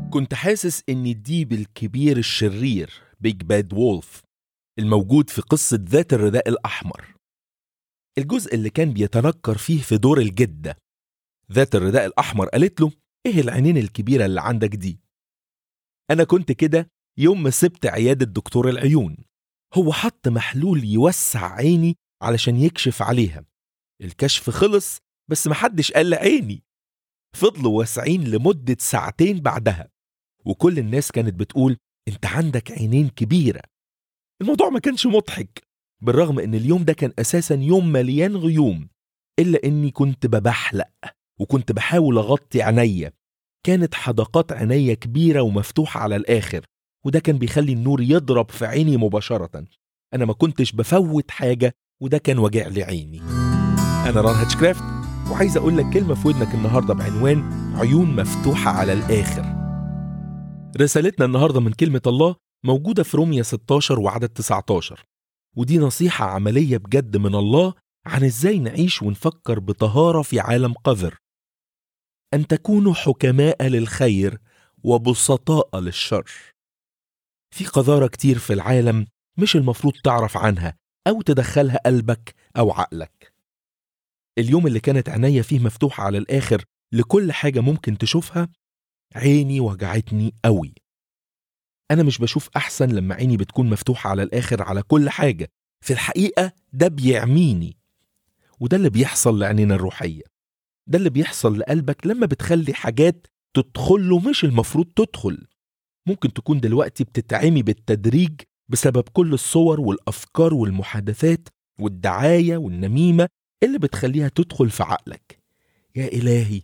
كنت حاسس إن الديب الكبير الشرير بيج باد وولف الموجود في قصة ذات الرداء الأحمر الجزء اللي كان بيتنكر فيه في دور الجدة ذات الرداء الأحمر قالت له إيه العينين الكبيرة اللي عندك دي؟ أنا كنت كده يوم ما سبت عيادة دكتور العيون هو حط محلول يوسع عيني علشان يكشف عليها الكشف خلص بس محدش قال لعيني فضلوا واسعين لمدة ساعتين بعدها وكل الناس كانت بتقول انت عندك عينين كبيرة الموضوع ما كانش مضحك بالرغم ان اليوم ده كان اساسا يوم مليان غيوم الا اني كنت ببحلق وكنت بحاول اغطي عينيا كانت حدقات عينيا كبيرة ومفتوحة على الآخر وده كان بيخلي النور يضرب في عيني مباشرة أنا ما كنتش بفوت حاجة وده كان وجع لي عيني أنا ران هاتشكرافت وعايز أقول لك كلمة في ودنك النهاردة بعنوان عيون مفتوحة على الآخر رسالتنا النهاردة من كلمة الله موجودة في رومية 16 وعدد 19 ودي نصيحة عملية بجد من الله عن ازاي نعيش ونفكر بطهارة في عالم قذر أن تكونوا حكماء للخير وبسطاء للشر في قذارة كتير في العالم مش المفروض تعرف عنها أو تدخلها قلبك أو عقلك اليوم اللي كانت عينيا فيه مفتوحة على الآخر لكل حاجة ممكن تشوفها عيني وجعتني قوي أنا مش بشوف أحسن لما عيني بتكون مفتوحة على الآخر على كل حاجة في الحقيقة ده بيعميني وده اللي بيحصل لعينينا الروحية ده اللي بيحصل لقلبك لما بتخلي حاجات تدخل له مش المفروض تدخل ممكن تكون دلوقتي بتتعمي بالتدريج بسبب كل الصور والأفكار والمحادثات والدعاية والنميمة اللي بتخليها تدخل في عقلك يا إلهي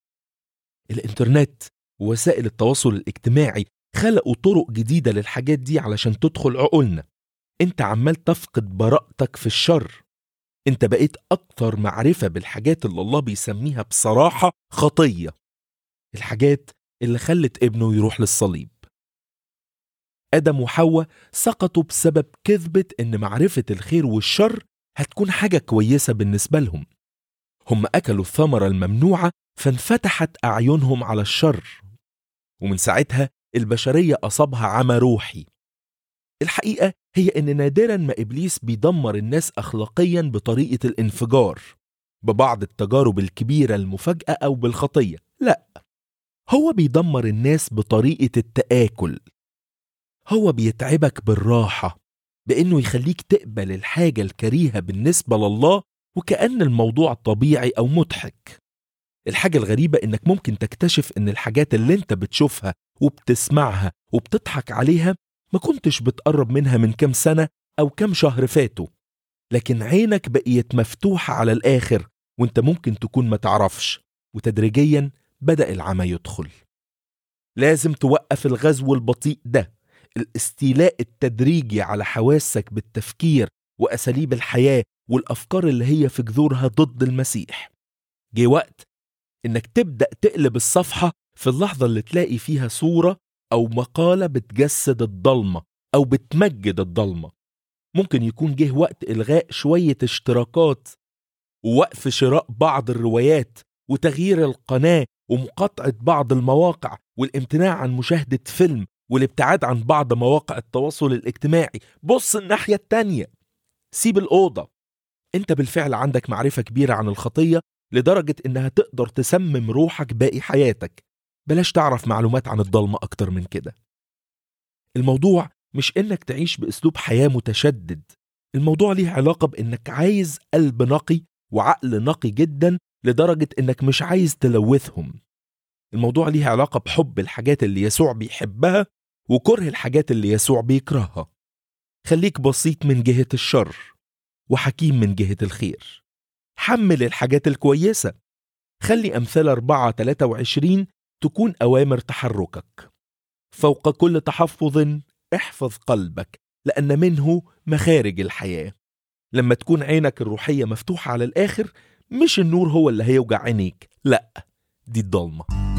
الإنترنت ووسائل التواصل الاجتماعي خلقوا طرق جديدة للحاجات دي علشان تدخل عقولنا انت عمال تفقد براءتك في الشر انت بقيت اكتر معرفة بالحاجات اللي الله بيسميها بصراحة خطية الحاجات اللي خلت ابنه يروح للصليب آدم وحواء سقطوا بسبب كذبة إن معرفة الخير والشر هتكون حاجة كويسة بالنسبة لهم هم أكلوا الثمرة الممنوعة فانفتحت أعينهم على الشر ومن ساعتها البشرية أصابها عمى روحي الحقيقة هي إن نادرا ما إبليس بيدمر الناس أخلاقيا بطريقة الانفجار ببعض التجارب الكبيرة المفاجأة أو بالخطية لا هو بيدمر الناس بطريقة التآكل هو بيتعبك بالراحة بإنه يخليك تقبل الحاجة الكريهة بالنسبة لله وكأن الموضوع طبيعي أو مضحك الحاجة الغريبة إنك ممكن تكتشف إن الحاجات اللي أنت بتشوفها وبتسمعها وبتضحك عليها ما كنتش بتقرب منها من كام سنة أو كام شهر فاتوا لكن عينك بقيت مفتوحة على الآخر وانت ممكن تكون ما تعرفش وتدريجيا بدأ العمى يدخل لازم توقف الغزو البطيء ده الاستيلاء التدريجي على حواسك بالتفكير وأساليب الحياة والأفكار اللي هي في جذورها ضد المسيح جه وقت إنك تبدأ تقلب الصفحة في اللحظة اللي تلاقي فيها صورة أو مقالة بتجسد الضلمة أو بتمجد الضلمة ممكن يكون جه وقت إلغاء شوية اشتراكات ووقف شراء بعض الروايات وتغيير القناة ومقاطعة بعض المواقع والامتناع عن مشاهدة فيلم والابتعاد عن بعض مواقع التواصل الاجتماعي بص الناحية التانية سيب الأوضة انت بالفعل عندك معرفة كبيرة عن الخطية لدرجة انها تقدر تسمم روحك باقي حياتك بلاش تعرف معلومات عن الضلمة أكتر من كده الموضوع مش إنك تعيش بأسلوب حياة متشدد الموضوع ليه علاقة بإنك عايز قلب نقي وعقل نقي جدا لدرجة إنك مش عايز تلوثهم الموضوع ليه علاقة بحب الحاجات اللي يسوع بيحبها وكره الحاجات اللي يسوع بيكرهها خليك بسيط من جهة الشر وحكيم من جهة الخير حمل الحاجات الكويسة خلي أمثال 4 23 تكون أوامر تحركك فوق كل تحفظ احفظ قلبك لأن منه مخارج الحياة لما تكون عينك الروحية مفتوحة على الآخر مش النور هو اللي هيوجع عينيك لأ دي الضلمة